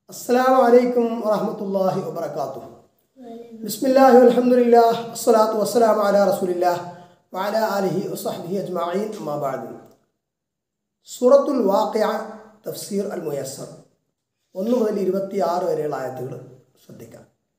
السلام عليكم ورحمة الله وبركاته بسم الله والحمد لله الصلاة والسلام على رسول الله وعلى آله وصحبه أجمعين أما بعد സൂറത്തുൽ വാഖിയ തഫ്സീർ അൽ മുയസ്സർ ഒന്ന് മുതൽ ഇരുപത്തി ആറ് വരെയുള്ള ആയത്തുകൾ ശ്രദ്ധിക്കാം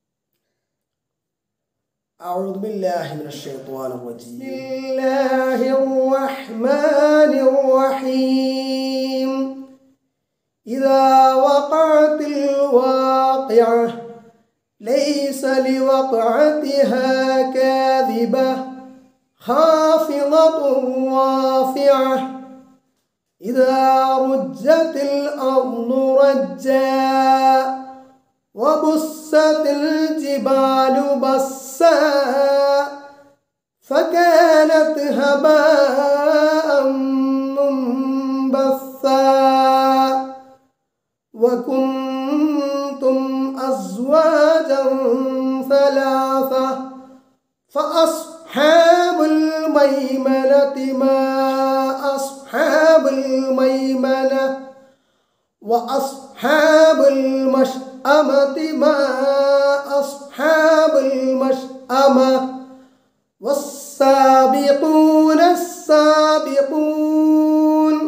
أعوذ بالله من الشيطان الرجيم بسم الله الرحمن الرحيم إذا وقعت الواقعة ليس لوقعتها كاذبة خافضة رافعة إذا رجت الأرض رجا وبست الجبال بسا فكانت هباء منبثا وكنتم أزواجا ثلاثة فأصحاب الميمنة ما أصحاب الميمنة وأصحاب المشأمة ما أصحاب المشأمة والسابقون السابقون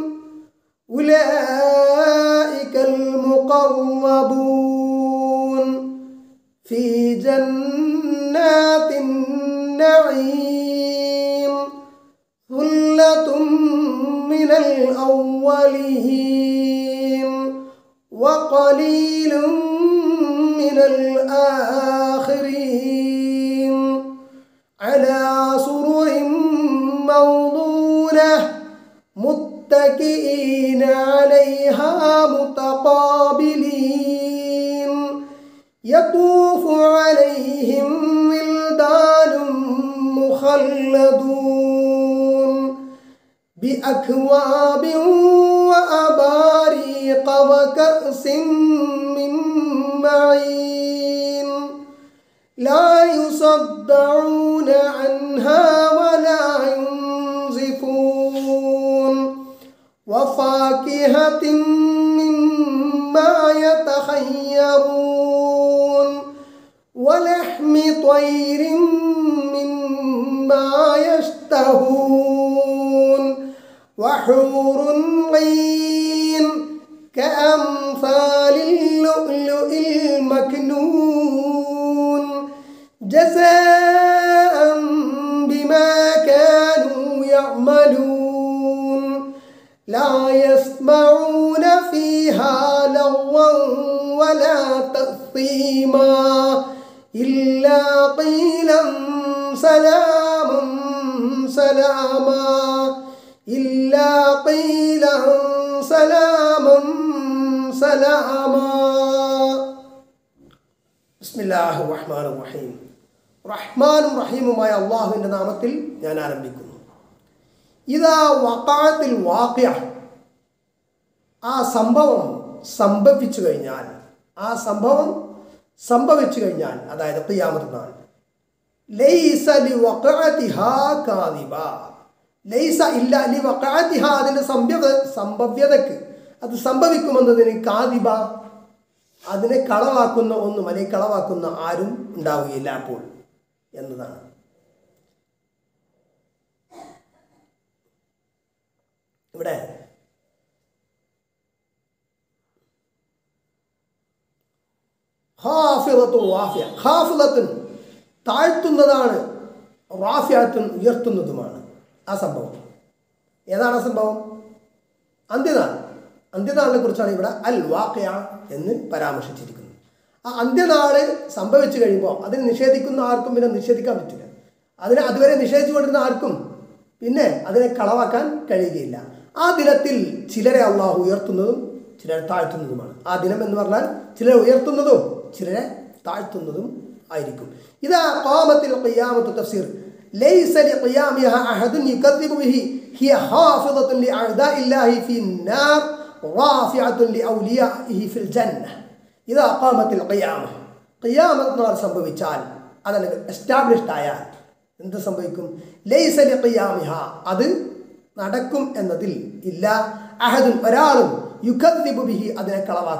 أولئك المقربون في جنات النعيم ثلة من الأولين وقليل من الآخرين على سرر موضونة متكئين عليها متقابلين يطوف عليهم ولدان مخلدون بأكواب وأباريق وكأس من معين لا يصدعون عنها ولا ينزفون وفاكهة مما يتخيرون ولحم طير مما يشتهون وحور عين كأمثال اللؤلؤ المكنون جزاء بما كانوا يعملون لا يسمعون فيها لغوا ولا تأثيما إلا قيلا سلاما سلاما إلا قيلا سلاما سلاما بسم الله الرحمن الرحيم റഹ്മാനും റഹീമുമായ അള്ളാഹുവിൻ്റെ നാമത്തിൽ ഞാൻ ആരംഭിക്കുന്നു ഇതാ വക്കാത്തിൽ വാക്യ ആ സംഭവം സംഭവിച്ചു കഴിഞ്ഞാൽ ആ സംഭവം സംഭവിച്ചു കഴിഞ്ഞാൽ അതായത് ഖിയാമത്ത് നാൾ ലൈസ ലി വഖഅതിഹാ കാദിബ ലൈസ ഇല്ല ലി വഖഅതിഹാ അതിൻ്റെ സംഭവ സംഭവ്യതക്ക് അത് സംഭവിക്കുമെന്നതിന് കാദിബ അതിനെ കളവാക്കുന്ന ഒന്നും അല്ലെങ്കിൽ കളവാക്കുന്ന ആരും ഉണ്ടാവുകയില്ല അപ്പോൾ എന്നതാണ് ഇവിടെ ഹാഫിളത്തു റാഫിയ ഹാഫിളത്തുൻ താഴ്ത്തുന്നതാണ് റാഫിയാത്തുൻ ഉയർത്തുന്നതുമാണ് ആ സംഭവം ഏതാണ് ആ സംഭവം അന്ത്യനാൾ അന്ത്യനാളിനെ കുറിച്ചാണ് ഇവിടെ അൽ വാക്കയ എന്ന് പരാമർശിച്ചിരിക്കുന്നത് ആ അന്ത്യനാള് സംഭവിച്ചു കഴിയുമ്പോൾ അതിനെ നിഷേധിക്കുന്ന ആർക്കും പിന്നെ നിഷേധിക്കാൻ പറ്റില്ല അതിനെ അതുവരെ നിഷേധിച്ചുകൊണ്ടിരുന്ന ആർക്കും പിന്നെ അതിനെ കളവാക്കാൻ കഴിയുകയില്ല ആ ദിനത്തിൽ ചിലരെ അള്ളാഹു ഉയർത്തുന്നതും ചിലരെ താഴ്ത്തുന്നതുമാണ് ആ ദിനം എന്ന് പറഞ്ഞാൽ ചിലരെ ഉയർത്തുന്നതും ചിലരെ താഴ്ത്തുന്നതും ആയിരിക്കും ഇതാ ഖാമത്തിൽ ഖിയാമത്ത് തഫ്സീർ ليس لقيامها أحد يكذب به هي حافظة لأعداء الله في النار رافعة لأوليائه في الجنة إذا قامت القيامة قيامة നാൾ സംഭവിച്ചാൽ അതല്ല എസ്റ്റാബ്ലിഷ്ഡ് ആയാൽ എന്ത് സംഭവിക്കും ലൈസലി ഖിയാമിഹ അത് നടക്കും എന്നതിൽ ഇല്ല അഹദുൻ ഒരാളും യുഖദ്ദിബു ബിഹി അതിനെ കളവാക്കുന്ന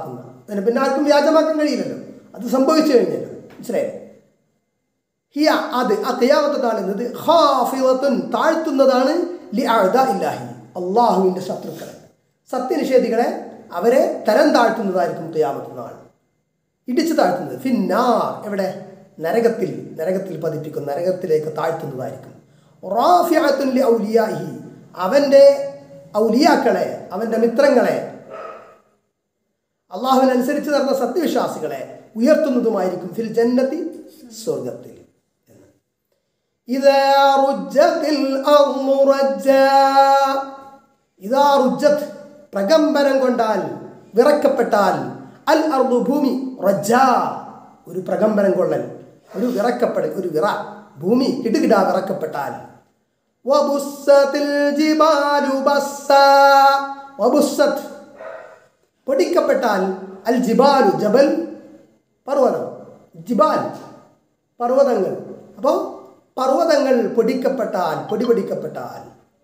അതിനെ പിന്നെ ആർക്കും വ്യാജമാക്കാൻ കഴിയില്ലല്ലോ അത് സംഭവിച്ചു കഴിഞ്ഞല്ലോ മനസ്സിലായില്ലേ ഹിയ അത് ആ കയ്യാമത്തെ താളുന്നത് ഹാഫിവത്തുൻ താഴ്ത്തുന്നതാണ് ലി അഴുത ഇല്ലാഹി അള്ളാഹുവിൻ്റെ ശത്രുക്കളെ സത്യനിഷേധികളെ അവരെ തരം താഴ്ത്തുന്നതായിരിക്കും കയ്യാമത്തെ നാൾ ഇടിച്ചു താഴ്ത്തുന്നത് ഫിന്നാർ എവിടെ നരകത്തിൽ നരകത്തിൽ പതിപ്പിക്കും നരകത്തിലേക്ക് താഴ്ത്തുന്നതായിരിക്കും റാഫിഅത്തുൻ ലി ഔലിയാഹി അവൻ്റെ ഔലിയാക്കളെ അവൻ്റെ മിത്രങ്ങളെ അള്ളാഹുവിനനുസരിച്ച് നടന്ന സത്യവിശ്വാസികളെ ഉയർത്തുന്നതുമായിരിക്കും ഫിൽ ജന്നത്തി സ്വർഗത്തിൽ എന്ന്. ഇതാ റുജ്ജത്തിൽ അർളു റജ്ജാ. ഇതാ റുജ്ജത്ത് പ്രകമ്പനം കൊണ്ടാൽ വിറക്കപ്പെട്ടാൽ അൽ അർദു ഭൂമി റജ്ജാ ഒരു പ്രകമ്പനം കൊള്ളൽ ഒരു വിറക്കപ്പെടൽ ഒരു വിറ ഭൂമി കിടുകിടാ വിറക്കപ്പെട്ടാൽ വബുസ്സത്തിൽ ജിബാലു ബസ്സാ. വബുസ്സത്ത് പൊടിക്കപ്പെട്ടാൽ അൽ ജിബാലു ജബൽ പർവ്വതം ജിബാൽ പർവ്വതങ്ങൾ അപ്പോൾ പർവ്വതങ്ങൾ പൊടിക്കപ്പെട്ടാൽ പൊടി പൊടിക്കപ്പെട്ടാൽ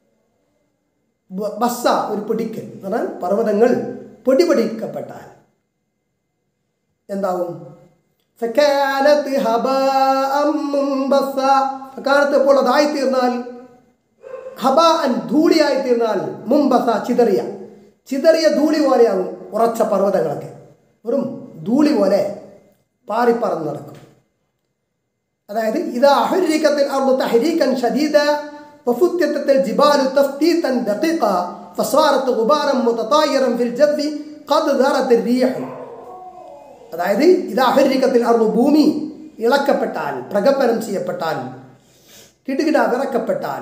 ബ- ബസ്സ ഒരു പൊടിക്കൽ എന്ന് പറഞ്ഞാൽ പർവ്വതങ്ങൾ പൊടി പൊടിക്കപ്പെട്ടാൽ എന്താവും ഫക്കാലത്ത് ഹബാഅം മുംബസ്സ. ഫക്കാലത്ത് ഇപ്പോൾ അതായി തീർന്നാൽ ഹബാഅൻ ധൂളിയായി തീർന്നാൽ മുംബസ ചിതറിയ ചിതറിയ ധൂളി പോലെയാകും ഉറച്ച പർവ്വതങ്ങളൊക്കെ വെറും ധൂളി പോലെ പാറിപ്പറന്ന് നടക്കും അതായത് ഇതാ അഹരീക്കത്തിൽ അർദു തഹരീക്കൻ ഷദീദ وفتتت الجبال تفتيتا دقيقا فصارت غبارا متطايرا في الجو قد ذرت الريح അതായത് ഇതാ അഹരീക്കത്തിൽ അർദു ഭൂമി ഇളക്കപ്പെട്ടാൽ പ്രകമ്പനം ചെയ്യപ്പെട്ടാൽ കിടുകിട വിറക്കപ്പെട്ടാൽ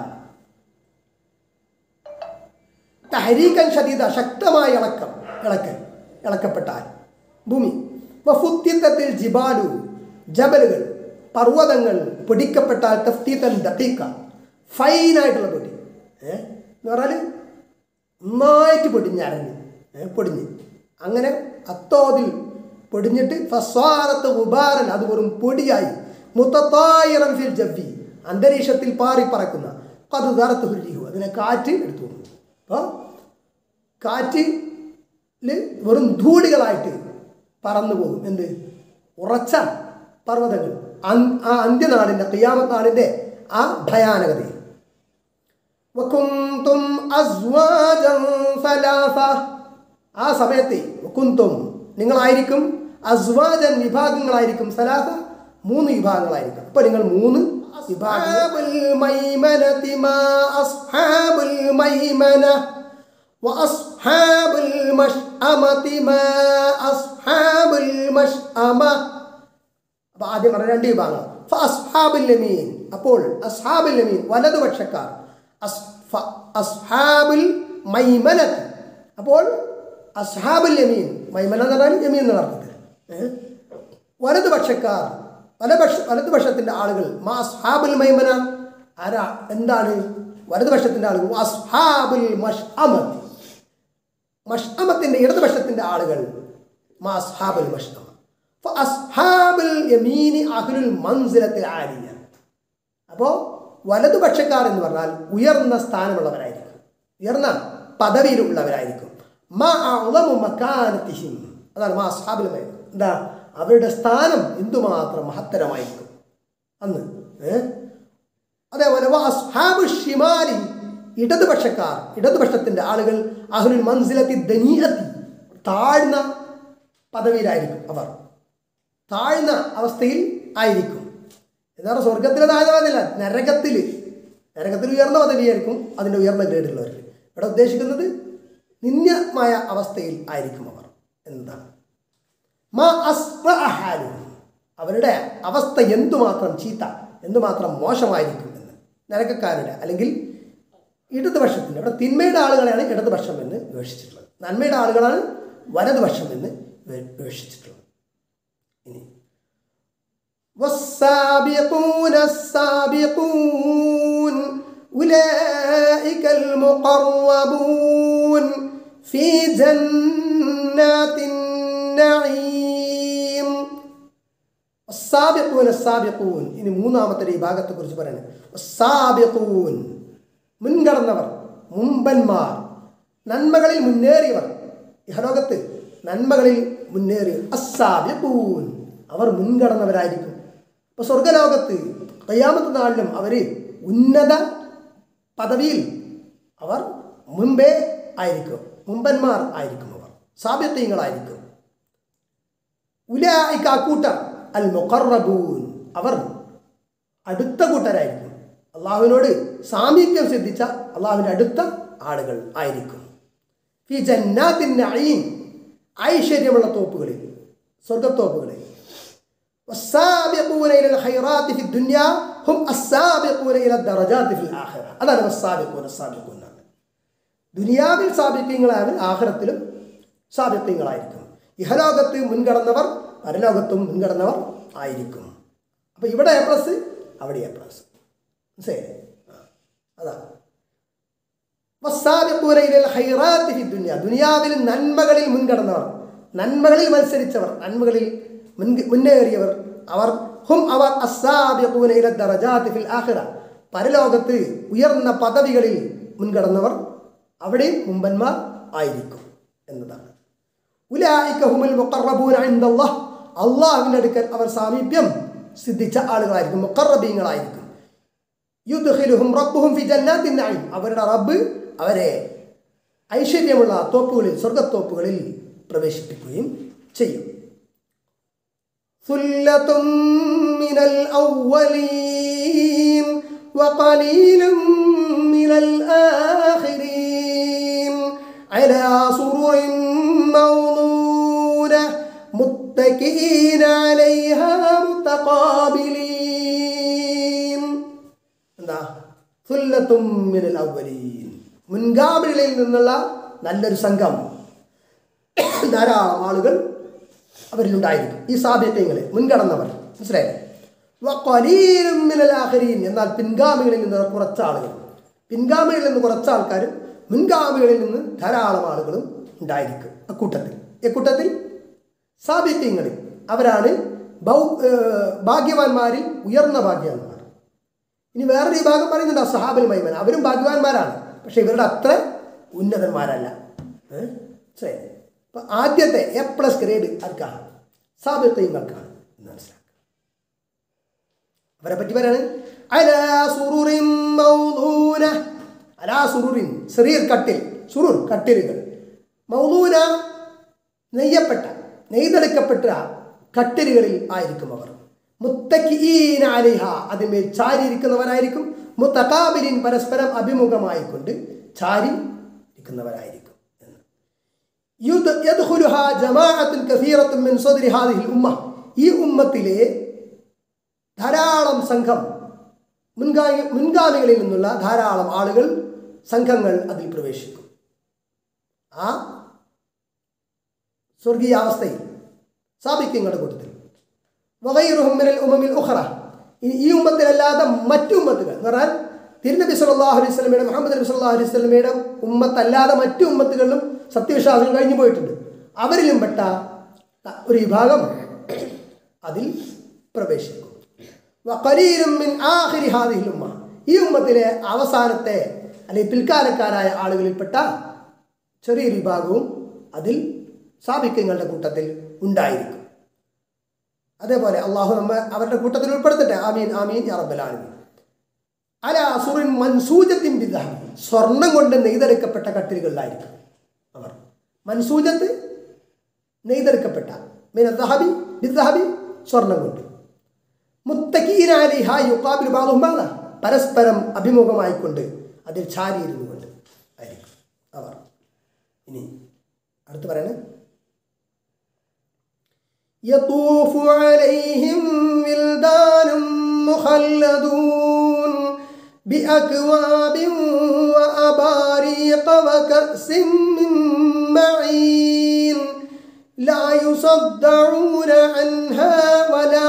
തഹരീക്കൻ ഷദീദ ശക്തമായ ഇളക്കം ഇളക്കൽ ഇളക്കപ്പെട്ടാൽ ഭൂമി വഫുത്തിത്തത്തിൽ ജിബാലു ജബലുകൾ പർവ്വതങ്ങൾ പൊടിക്കപ്പെട്ടാൽ തഫ്തീത്തൻ ദഖീക്ക ഫൈനായിട്ടുള്ള പൊടി ഏ എന്ന് പറഞ്ഞാൽ നന്നായിട്ട് പൊടിഞ്ഞരഞ്ഞ് ഏ പൊടിഞ്ഞ് അങ്ങനെ അത്തോതിൽ പൊടിഞ്ഞിട്ട് ഫസ്വാറത്ത് ഉബാറൻ അത് വെറും പൊടിയായി മുത്തത്തായിരം ഫിൽ ജവ്വി അന്തരീക്ഷത്തിൽ പാറിപ്പറക്കുന്ന അത് ദറത്ത് ഹുരിഹു അതിനെ കാറ്റ് എടുത്തു വന്നു അപ്പോൾ കാറ്റിൽ വെറും ധൂളികളായിട്ട് പറന്നു പോകും എന്ത് ഉറച്ച പർവ്വതങ്ങൾ അൻ- ആ അന്ത്യനാളിൻ്റെ ഖിയാമത്ത് നാളിൻ്റെ ആ ഭയാനകതയിൽ വകുന്തും അസ്വാജൻ സലാസ ആ സമയത്ത് വകുന്തും നിങ്ങളായിരിക്കും അസ്വാജൻ വിഭാഗങ്ങളായിരിക്കും സലാസ മൂന്ന് വിഭാഗങ്ങളായിരിക്കും അപ്പോൾ നിങ്ങൾ മൂന്ന് വിഭാഗങ്ങൾ മൈമനതി മാ അസ്ഹാബുൽ മൈമന وأصحاب المشأمة ما أصحاب المشأمة അപ്പോൾ ആദ്യം പറഞ്ഞ രണ്ട് വിഭാഗങ്ങൾ അസ്ഹാബുൽ യമീൻ അപ്പോൾ അസ്ഹാബുൽ യമീൻ വലതുപക്ഷക്കാർ അസ്- ഫ- അസ്ഹാബുൽ മൈമനത്ത് അപ്പോൾ അസ്ഹാബുൽ യമീൻ മൈമന എന്ന് പറഞ്ഞാൽ യമീൻ എന്ന അർത്ഥത്തിൽ ഏ? വലതുപക്ഷക്കാർ വലപക്ഷ വലതുപക്ഷത്തിൻ്റെ ആളുകൾ മാ അസ്ഹാബുൽ മൈമന ആരാ എന്താണ് വലതുപക്ഷത്തിൻ്റെ ആളുകൾ അസ്ഹാബുൽ മഷ്അമത്ത് മഷ്അമത്തിൻ്റെ ഇടതുപക്ഷത്തിൻ്റെ ആളുകൾ മാ അസ്ഹാബുൽ മഷ്അമ അസ്ഹാബുൽ യമീനി അഹ്ലുൽ മൻസിലത്തിൽ ആലിയ അപ്പോൾ വലതുപക്ഷക്കാർ എന്ന് പറഞ്ഞാൽ ഉയർന്ന സ്ഥാനമുള്ളവരായിരിക്കും ഉയർന്ന പദവിയിലുള്ളവരായിരിക്കും മാ അഅ്ളമു മക്കാനത്തിഹിം അതാണ് മാ അസ്ഹാബുൽ മൈൻ എന്താ അവരുടെ സ്ഥാനം എന്തുമാത്രം മഹത്തരമായിരിക്കും അന്ന് ഏ അതേപോലെ വ അസ്ഹാബു ഷിമാലി ഇടതുപക്ഷക്കാർ ഇടതുപക്ഷത്തിൻ്റെ ആളുകൾ അഹ്ലുൽ മൻസിലത്തി ദനീയത്തി താഴ്ന്ന പദവിയിലായിരിക്കും അവർ താഴ്ന്ന അവസ്ഥയിൽ ആയിരിക്കും എന്താണ് സ്വർഗത്തിലെ താഴ്ന്ന പദവിയില്ല നരകത്തിൽ നരകത്തിൽ ഉയർന്ന പദവിയായിരിക്കും അതിൻ്റെ ഉയർന്ന ഗ്രേഡുള്ളവർ ഇവിടെ ഉദ്ദേശിക്കുന്നത് നിന്ദ്യമായ അവസ്ഥയിൽ ആയിരിക്കും അവർ എന്നതാണ് മാ അസ്റഅഹാലു. അവരുടെ അവസ്ഥ എന്തുമാത്രം ചീത്ത എന്തുമാത്രം മോശമായിരിക്കും എന്ന് നരകക്കാരുടെ അല്ലെങ്കിൽ ഇടതുപക്ഷത്തിൻ്റെ അവിടെ തിന്മയുടെ ആളുകളെയാണ് ഇടതുപക്ഷം എന്ന് വിവക്ഷിച്ചിട്ടുള്ളത് നന്മയുടെ ആളുകളാണ് വലതുപക്ഷം എന്ന് വി- വിവക്ഷിച്ചിട്ടുള്ളത് ഇനി والسابقون السابقون أولئك المقربون في جنات النعيم السابقون السابقون ഇനി മൂന്നാമത്തെ ഈ ഭാഗത്തെ കുറിച്ച് പറയുന്നത് السابقون മുൻകടന്നവർ മുമ്പന്മാർ നന്മകളിൽ മുന്നേറിയവർ ഇഹലോകത്ത് നന്മകളിൽ മുന്നേറി അസാബിഖൂൻ അവർ മുൻകടന്നവരായിരിക്കും അപ്പോൾ സ്വർഗലോകത്ത് കയ്യാമത്ത് നാളിലും അവർ ഉന്നത പദവിയിൽ അവർ മുമ്പേ ആയിരിക്കും മുമ്പന്മാർ ആയിരിക്കും അവർ സാബിത്യങ്ങളായിരിക്കും ഉലായിക്ക കൂട്ടർ അൽ മുഖറബൂൻ അവർ അടുത്ത കൂട്ടരായിരിക്കും അള്ളാഹുവിനോട് സാമീപ്യം സിദ്ധിച്ച അള്ളാഹുവിൻ്റെ അടുത്ത ആളുകൾ ആയിരിക്കും ഫി ജന്നാത്തിൻ നഈം ഐശ്വര്യമുള്ള തോപ്പുകളിൽ സ്വർഗത്തോപ്പുകളിൽ والسابقون إلى الخيرات في الدنيا هم السابقون إلى الدرجات في الآخرة അതാണ് والسابقون السابقون എന്നാണ് ദുനിയാവിൽ സാബിത്യങ്ങളായാലും ആഖിറത്തിലും സാബിത്യങ്ങളായിരിക്കും ഇഹലോകത്ത് മുൻകടന്നവർ പരലോകത്തും മുൻകടന്നവർ ആയിരിക്കും അപ്പോൾ ഇവിടെ എ പ്ലസ് അവിടെ എ പ്ലസ് മനസ്സിലായില്ലേ ആ, അതാണ് വസ്സാബിഖൂന ഇലൽ ഖൈറാത്തി ഫി ദുനിയ ദുനിയാവിൽ നന്മകളിൽ മുൻകടന്നവർ നന്മകളിൽ മത്സരിച്ചവർ നന്മകളിൽ മുൻ മുന്നേറിയവർ അവർ ഹും അവർ അസ്സാബിഖൂന ഇല ദറജാത്തി ഫിൽ ആഖിറ പരലോകത്ത് ഉയർന്ന പദവികളിൽ മുൻകടന്നവർ അവിടെയും മുമ്പന്മാർ ആയിരിക്കും എന്നതാണ് ഉലായിക ഹുമുൽ മുഖറബൂന ഇൻദല്ലാഹ് അള്ളാഹുവിൻ്റെ അടുക്കൽ അവർ സാമീപ്യം സിദ്ധിച്ച ആളുകളായിരിക്കും മുഖറബീങ്ങളായിരിക്കും യുദ്ഖിലുഹും റബ്ബുഹും ഫി ജന്നാത്തിൻ നഈം അവരുടെ റബ്ബ് അവരെ ഐശ്വര്യമുള്ള തോപ്പുകളിൽ സ്വർഗത്തോപ്പുകളിൽ പ്രവേശിപ്പിക്കുകയും ചെയ്യും ثلة من الأولين وقليل من الآخرين على سرر موضونة متكئين عليها متقابلين എന്താ സുല്ലത്തും മിനൽ അവലീൻ മുൻഗാമികളിൽ നിന്നുള്ള നല്ലൊരു സംഘം ധാരാളം ആളുകൾ അവരിലുണ്ടായിരിക്കും ഈ സാധ്യതങ്ങളിൽ മുൻകടന്നവർ മനസ്സിലായില്ലേ വഖലീലും മിനൽ ആഖിരീൻ എന്നാൽ പിൻഗാമികളിൽ നിന്ന് കുറച്ച് ആളുകൾ പിൻഗാമികളിൽ നിന്ന് കുറച്ച് ആൾക്കാരും മുൻഗാമികളിൽ നിന്ന് ധാരാളം ആളുകളും ഉണ്ടായിരിക്കും അക്കൂട്ടത്തിൽ ഇക്കൂട്ടത്തിൽ സാബിത്യങ്ങളിൽ അവരാണ് ബൗ ഏർ ഭാഗ്യവാന്മാരിൽ ഉയർന്ന ഭാഗ്യവാന്മാർ ഇനി വേറൊരു വിഭാഗം പറയുന്നുണ്ട് സഹാബൽ മൈമൻ അവരും ഭാഗ്യവാന്മാരാണ് പക്ഷെ ഇവരുടെ അത്ര ഉന്നതന്മാരല്ല ഏഹ്? ശരി അപ്പൊ ആദ്യത്തെ എ പ്ലസ് ഗ്രേഡ് ആർക്കാണ് സാബിത്യങ്ങൾക്കാണ് എന്ന് മനസ്സിലാക്കുക അവരെ പറ്റി പറയാണ് അലാ സുറുറിൻ മൗദൂന അലാ സുറുറിൻ ചെറിയ കട്ടിൽ സുറുർ കട്ടിലുകൾ മൗദൂന നെയ്യപ്പെട്ട നെയ്തെടുക്കപ്പെട്ട കട്ടിലുകളിൽ ആയിരിക്കും അവർ മുത്തക്കീന അലിഹ അതിന്മേൽ ചാരി ഇരിക്കുന്നവരായിരിക്കും മുത്തകാബിലിൻ പരസ്പരം അഭിമുഖമായിക്കൊണ്ട് ചാരി ഇരിക്കുന്നവരായിരിക്കും എന്ന് യുദ് യദ്ഖുലുഹ ജമാഅത്തുൻ കസീറത്തുൻ മിൻ സദ്രി ഹാദിഹിൽ ഉമ്മ ഈ ഉമ്മത്തിലെ ധാരാളം സംഘം മുൻഗാമി മുൻഗാമികളിൽ നിന്നുള്ള ധാരാളം ആളുകൾ സംഘങ്ങൾ അതിൽ പ്രവേശിക്കും ആ സ്വർഗീയാവസ്ഥയിൽ സാബിക്യങ്ങളുടെ കൂട്ടത്തിൽ വഗൈറുഹും മിനൽ ഉമമിൽ ഉഖറ ഇനി ഈ ഉമ്മത്തിലല്ലാതെ മറ്റു ഉമ്മത്തുകൾ എന്ന് പറഞ്ഞാൽ തിരുനബി സല്ലല്ലാഹു അലൈഹി സ്വലമയുടെ മുഹമ്മദ് നബി സല്ലല്ലാഹു അലൈഹി സ്വലമയുടെ ഉമ്മത്തല്ലാതെ മറ്റു ഉമ്മത്തുകളിലും സത്യവിശ്വാസികൾ കഴിഞ്ഞു പോയിട്ടുണ്ട് അവരിലും പെട്ട ഒരു വിഭാഗം അതിൽ പ്രവേശിക്കും വഖലീലും മിൻ ആഖിരി ഹാദിഹിൽ ഉമ്മ ഈ ഉമ്മത്തിലെ അവസാനത്തെ അല്ലെങ്കിൽ പിൽക്കാലക്കാരായ ആളുകളിൽപ്പെട്ട ചെറിയൊരു വിഭാഗവും അതിൽ സാബിക്യങ്ങളുടെ കൂട്ടത്തിൽ ഉണ്ടായിരിക്കും അതേപോലെ അള്ളാഹു നമ്മ അവരുടെ കൂട്ടത്തിൽ ഉൾപ്പെടുത്തട്ടെ ആമീൻ ആമീൻ യാ റബ്ബൽ ആലമീൻ അല അസുറിൻ മൻസൂജത്തിൻ ബിദ്ദഹബി സ്വർണം കൊണ്ട് നെയ്തെടുക്കപ്പെട്ട കട്ടിലുകളിലായിരിക്കും അവർ മൻസൂജത്ത് നെയ്തെടുക്കപ്പെട്ട മീന ദഹബി ബിദ്ദഹബി സ്വർണം കൊണ്ട് മുത്തക്കീനാലിഹ യുക്കാബിൽ ബാദുമാത പരസ്പരം അഭിമുഖമായിക്കൊണ്ട് അതിൽ ചാരിയിരുന്നു കൊണ്ട് ആയിരിക്കും അവർ ഇനി അടുത്ത് പറയണേ يطوف عليهم ولدان مخلدون بأكواب وأباريق وكأس من معين لا يصدعون عنها ولا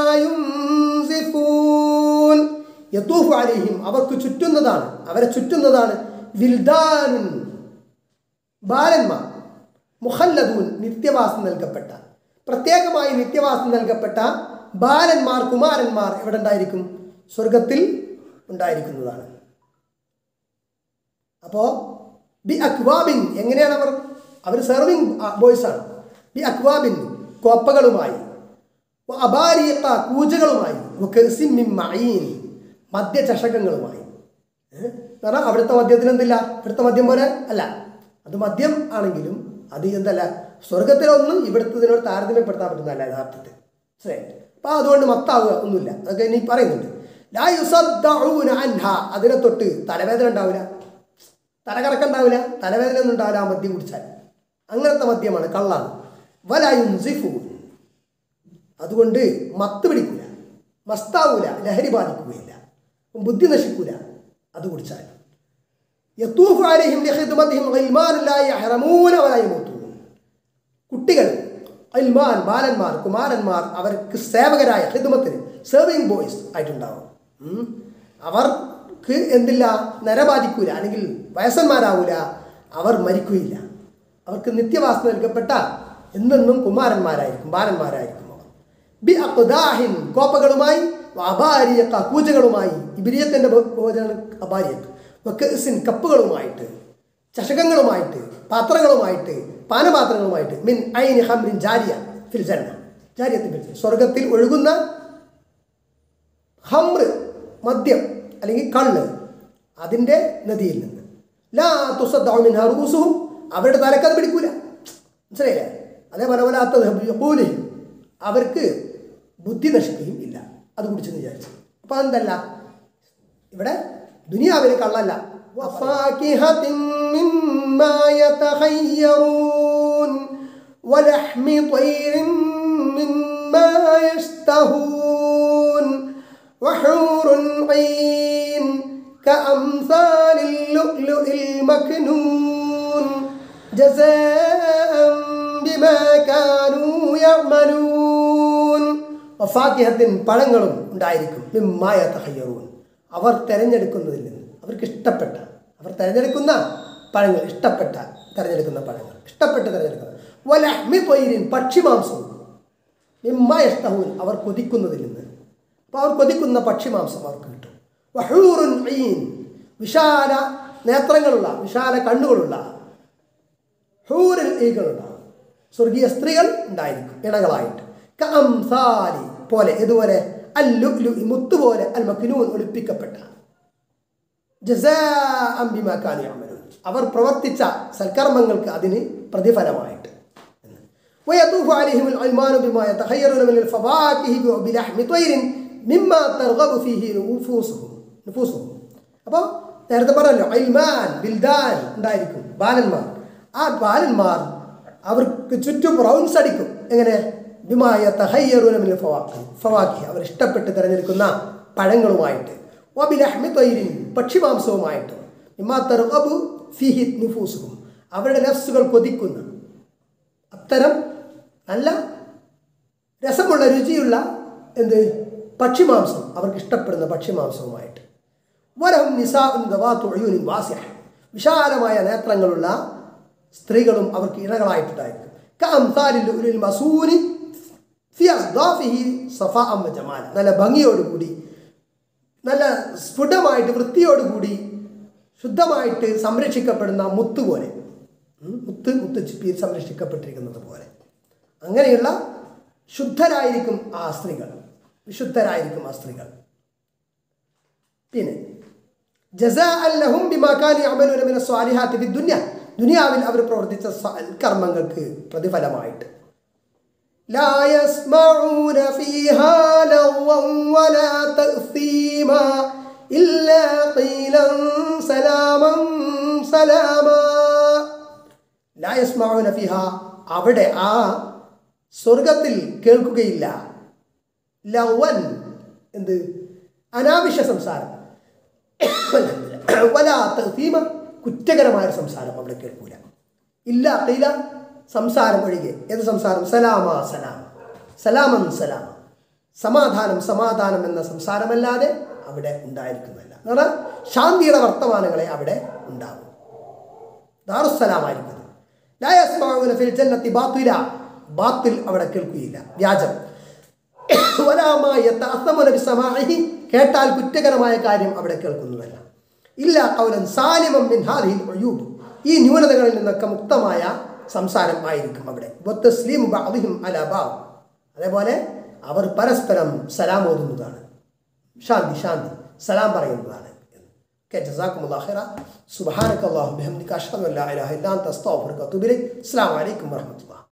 ينزفون യത്തൂഫ് അലൈഹിം അവർക്ക് ചുറ്റുന്നതാണ് അവരെ ചുറ്റുന്നതാണ് വിൽദാനുൻ ബാലന്മാർ മുഹല്ലദൂൻ നിത്യവാസം നൽകപ്പെട്ട പ്രത്യേകമായി നിത്യവാസം നൽകപ്പെട്ട ബാലന്മാർ കുമാരന്മാർ എവിടെ ഉണ്ടായിരിക്കും സ്വർഗത്തിൽ ഉണ്ടായിരിക്കുന്നതാണ് അപ്പോൾ ബി അക്വാബിൻ എങ്ങനെയാണ് അവർ അവർ സെർവിങ് ബോയ്സ് ആണ് ബി അക്വാബിൻ കോപ്പകളുമായി അബാരിയത്ത കൂജകളുമായി വകഅസിൻ മിൻ മഈൻ മദ്യചഷകങ്ങളുമായി ഏഹ്? കാരണം അവിടുത്തെ മദ്യത്തിന് എന്തില്ല ഇവിടുത്തെ മദ്യം പോലെ അല്ല അത് മദ്യം ആണെങ്കിലും അത് എന്തല്ല സ്വർഗത്തിലൊന്നും ഇവിടുത്തെ ഇതിനോട് താരതമ്യപ്പെടുത്താൻ പറ്റുന്നതല്ല യഥാർത്ഥത്തിൽ ശരി അപ്പൊ അതുകൊണ്ട് മത്താവുക ഒന്നുമില്ല അതൊക്കെ ഇനി പറയുന്നുണ്ട് ലാ യുസദ്ദഊന അൻഹ അതിനെ തൊട്ട് തലവേദന ഉണ്ടാവില്ല തലകറക്കം ഉണ്ടാവില്ല തലവേദന ഒന്നും ഉണ്ടാവില്ല ആ മദ്യം കുടിച്ചാൽ അങ്ങനത്തെ മദ്യമാണ് കള്ളാണ് വലായുൻസിഫൂൻ അതുകൊണ്ട് മത്ത് പിടിക്കൂല മസ്താവൂല ലഹരി ബാധിക്കുകയില്ല ബുദ്ധി നശിക്കൂല അത് കുടിച്ചാൽ യത്തൂഫ് അലൈഹിം ലിഖിദ്മതിഹിം ഗിൽമാൻ ലാ യഹ്റമൂന വലാ യമൂത്തൂൻ കുട്ടികൾ അൽമാൻ ബാലന്മാർ കുമാരന്മാർ അവർക്ക് സേവകരായ ഹിദ്മത്തിന് സേവിങ് ബോയ്സ് ആയിട്ടുണ്ടാവും ഉം. അവർക്ക് എന്തില്ല നര ബാധിക്കൂല അല്ലെങ്കിൽ വയസ്സന്മാരാവൂല അവർ മരിക്കുകയില്ല അവർക്ക് നിത്യവാസം നൽകപ്പെട്ട എന്നെന്നും കുമാരന്മാരായിരിക്കും ബാലന്മാരായിരിക്കും അവർ ബി അഖ്ദാഹിൻ കോപ്പകളുമായി അബാരിയക്ക കൂജകളുമായി ഇബിരിയത്തിൻ്റെ ഭോജന അബാരിയക്ക് വക്കസിൻ കപ്പുകളുമായിട്ട് ചഷകങ്ങളുമായിട്ട് പാത്രങ്ങളുമായിട്ട് പാനപാത്രങ്ങളുമായിട്ട് മിൻ ഐനി ഹംറിൻ ജാരിയ ഫിൽ ജന്ന ജാരിയത്തിൽ ഫിൽ ജന്ന. സ്വർഗത്തിൽ ഒഴുകുന്ന ഹംറ് മദ്യം അല്ലെങ്കിൽ കള്ള് അതിൻ്റെ നദിയിൽ നിന്ന് ലാ തുസദ്ദമിൻ ഹറൂസുഹും അവരുടെ തലക്കത് പിടിക്കൂല മനസ്സിലായില്ലേ അതേപോലെ പോലെ അവർക്ക് ബുദ്ധി നശിക്കുകയും ഇല്ല അത് കുടിച്ചെന്ന് വിചാരിച്ചു അപ്പം അതെന്തല്ല ഇവിടെ ദുനിയാവിൽ കള്ളല്ല وفاكهة مما يتخيرون ولحم طير مما يشتهون وحور عين كأمثال اللؤلؤ المكنون جزاء بما كانوا يعملون വഫാക്കിഹത്തിൻ പഴങ്ങളും ഉണ്ടായിരിക്കും മിമ്മായ തഹയ്യറൂൻ അവർ തിരഞ്ഞെടുക്കുന്നതിൽ നിന്ന് അവർക്ക് ഇഷ്ടപ്പെട്ട അവർ തിരഞ്ഞെടുക്കുന്ന പഴങ്ങൾ ഇഷ്ടപ്പെട്ട തിരഞ്ഞെടുക്കുന്ന പഴങ്ങൾ ഇഷ്ടപ്പെട്ട് തിരഞ്ഞെടുക്കുന്ന വലഹ്മി പൊയ്രിൻ പക്ഷിമാംസവും മിമ്മായ ഇഷ്ടഹൂൻ അവർ കൊതിക്കുന്നതിൽ നിന്ന് അപ്പോൾ അവർ കൊതിക്കുന്ന പക്ഷിമാംസം അവർക്ക് കിട്ടും വഹൂറുൻ ഈൻ വിശാല നേത്രങ്ങളുള്ള വിശാല കണ്ണുകളുള്ള ഹൂറിൽ ഈകളുണ്ടാവും സ്വർഗീയ സ്ത്രീകൾ ഉണ്ടായിരിക്കും ഇണകളായിട്ട് കംസാലി പോലെ ഇതുപോലെ അല്ലു മുത്തുപോലെ അൽ മക്നൂൻ ഒളിപ്പിക്കപ്പെട്ട ജസാഅം ബിമാ കാനൂ യഅമലൂൻ. അവർ പ്രവർത്തിച്ച സൽക്കർമ്മങ്ങൾക്ക് അതിന് പ്രതിഫലമായിട്ട് ويطوف عليهم الغلمان بما يتخيرون من الفواكه بلحم طير مما ترغب فيه نفوسهم نفوسهم അപ്പോൾ നേരത്തെ പറഞ്ഞല്ലോ അൽമാൻ ബിൽദാൻ ഉണ്ടായിരിക്കും ബാലന്മാർ ആ ബാലന്മാർ അവർക്ക് ചുറ്റും റൗണ്ട്സ് അടിക്കും എങ്ങനെ ബിമായ തഹയ്യറുനമിൽ ഫവാക്കി ഫവാക്കി അവർ ഇഷ്ടപ്പെട്ട് തിരഞ്ഞെടുക്കുന്ന പഴങ്ങളുമായിട്ട് വബിലഹ്മി തൊയ്രിൻ പക്ഷിമാംസവുമായിട്ട് ഇമാ തെർവബു ഫിഹിത് നുഫൂസും അവരുടെ നഫ്സുകൾ കൊതിക്കുന്ന അത്തരം നല്ല രസമുള്ള രുചിയുള്ള എന്ത് പക്ഷിമാംസം അവർക്ക് ഇഷ്ടപ്പെടുന്ന പക്ഷിമാംസവുമായിട്ട് വരഹും നിസാഉൻ ദവാത്തു ഉയൂനിൻ വാസിഹ വിശാലമായ നേത്രങ്ങളുള്ള സ്ത്രീകളും അവർക്ക് ഇണകളായിട്ടുണ്ടായിരിക്കും കഅംസാലിൽ ഉലുൽ മസൂനി ഫി അസ്ദാഫിഹി സഫാഅം വ ജമാല നല്ല ഭംഗിയോടുകൂടി നല്ല സ്ഫുടമായിട്ട് വൃത്തിയോടുകൂടി ശുദ്ധമായിട്ട് സംരക്ഷിക്കപ്പെടുന്ന മുത്ത് പോലെ ഉം, മുത്ത് മുത്ത് ചിപ്പിയിൽ സംരക്ഷിക്കപ്പെട്ടിരിക്കുന്നത് പോലെ അങ്ങനെയുള്ള ശുദ്ധരായിരിക്കും ആ സ്ത്രീകൾ വിശുദ്ധരായിരിക്കും ആ സ്ത്രീകൾ പിന്നെ ജസാഅല്ലഹും ബിമാ കാനു യഅമലൂന മിന സ്വാലിഹാത്തി ഫി ദുനിയ ദുനിയാവിൽ അവർ പ്രവർത്തിച്ച സ- കർമ്മങ്ങൾക്ക് പ്രതിഫലമായിട്ട് لا يسمعون فيها لغوا ولا تأثيما إلا قيلا سلاما سلاما لا يسمعون فيها അവിടെ ആ സ്വർഗത്തിൽ കേൾക്കുകയില്ല ലവൻ എന്ത് അനാവശ്യ സംസാരം വലാ തഹീമ കുറ്റകരമായ ഒരു സംസാരം അവിടെ കേൾക്കൂല ഇല്ല കീല സംസാരം ഒഴികെ ഏത് സംസാരം സലാമ സലാം സലാമൻ സലാം സമാധാനം സമാധാനം എന്ന സംസാരമല്ലാതെ അവിടെ ഉണ്ടായിരിക്കുന്നില്ല എന്ന് പറഞ്ഞാൽ ശാന്തിയുടെ വർത്തമാനങ്ങളെ അവിടെ ഉണ്ടാകും ദാറുസലാമായിരിക്കുന്നത് ലായസ്മാവുന ഫിൽ ജന്നത്തി ബാത്തില ബാത്തിൽ അവിടെ കേൾക്കുകയില്ല വ്യാജം വലാമായ തഅസ്സമുന ബിസമാഇഹി കേട്ടാൽ കുറ്റകരമായ കാര്യം അവിടെ കേൾക്കുന്നതല്ല ഇല്ല കൗലൻ സാലിമം മിൻ ഹാദിഹിൽ ഉയൂബ് ഈ ന്യൂനതകളിൽ നിന്നൊക്കെ മുക്തമായ സംസാരം ആയിരിക്കും അവിടെ വത്തസ്ലീമു ബഅദിഹിം അലാ ബഅദ്. അതേപോലെ അവർ പരസ്പരം സലാം ഓതുന്നതാണ് ശാന്തി ശാന്തി സലാം പറയുന്നതാണ് ഓക്കെ ജസാക്കുമുല്ലാഹ് ഖൈറ സുബ്ഹാനക അല്ലാഹു ബിഹംദിക അഷ്ഹദു അൻ ലാ ഇലാഹ ഇല്ലാ അൻത അസ്തഗ്ഫിറുക വഅത്തുബു ഇലൈക് അസ്സലാമു അലൈക്കും വറഹ്മത്തുള്ളാഹി